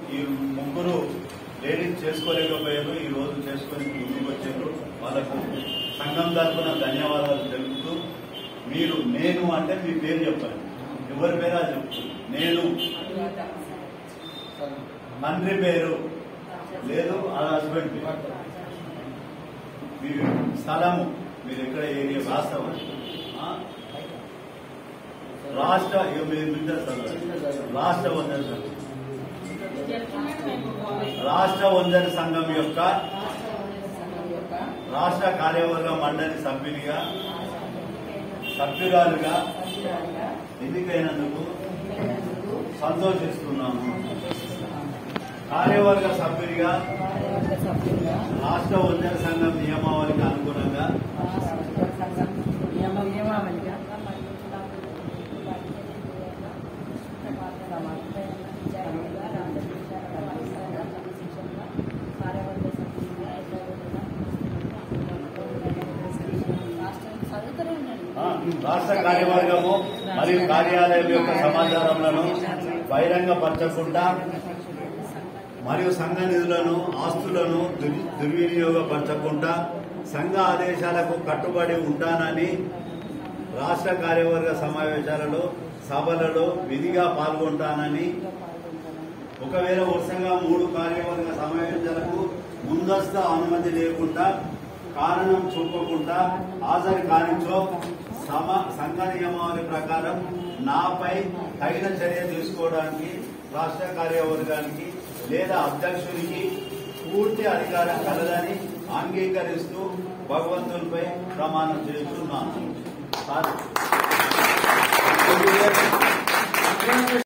ఈ ముగ్గురు లేడీస్ చేసుకోలేకపోయారు ఈ రోజు చేసుకొని ముందుకు వచ్చారు వాళ్ళకు సంఘం తరఫున ధన్యవాదాలు తెలుపుతూ మీరు నేను అంటే మీ పేరు చెప్పండి ఎవరి పేరా చెప్తూ నేను తండ్రి పేరు లేదు ఆ హస్బెండ్ పేరు మీ స్థలము మీరు ఎక్కడ ఏరియా రాష్ట్రం రాష్ట్ర ఇక మీరు వింటారు చదవండి. రాష్ట్ర వందన సంఘం రాష్ట్ర వందన సంఘం యొక్క రాష్ట్ర కార్యవర్గ మండలి సభ్యునిగా సభ్యురాలుగా ఎన్నికైనందుకు సంతోషిస్తున్నాము కార్యవర్గ సభ్యునిగా రాష్ట్ర వందన సంఘం నియమావళికి అనుగుణంగా ఆ, రాష్ట్ర కార్యవర్గము మరియు కార్యాలయం యొక్క సమాచారములను బహిరంగపరచకుండా మరియు సంఘ నిధులను ఆస్తులను దుర్- దుర్వినియోగపరచకుండా సంఘ ఆదేశాలకు కట్టుబడి ఉంటానని రాష్ట్ర కార్యవర్గ సమావేశాలలో సభలలో విధిగా పాల్గొంటానని ఒకవేళ వరుసగా మూడు కార్యవర్గ సమావేశాలకు ముందస్తు అనుమతి లేకుండా కారణం చూపకుండా హాజరు కానిచో సమ సంఘ నియమావళి ప్రకారం నాపై తగిన చర్య తీసుకోవడానికి రాష్ట్ర కార్యవర్గానికి లేదా అధ్యక్షునికి పూర్తి అధికారం కలదని అంగీకరిస్తూ భగవంతునిపై ప్రమాణం చేస్తున్నాను సార్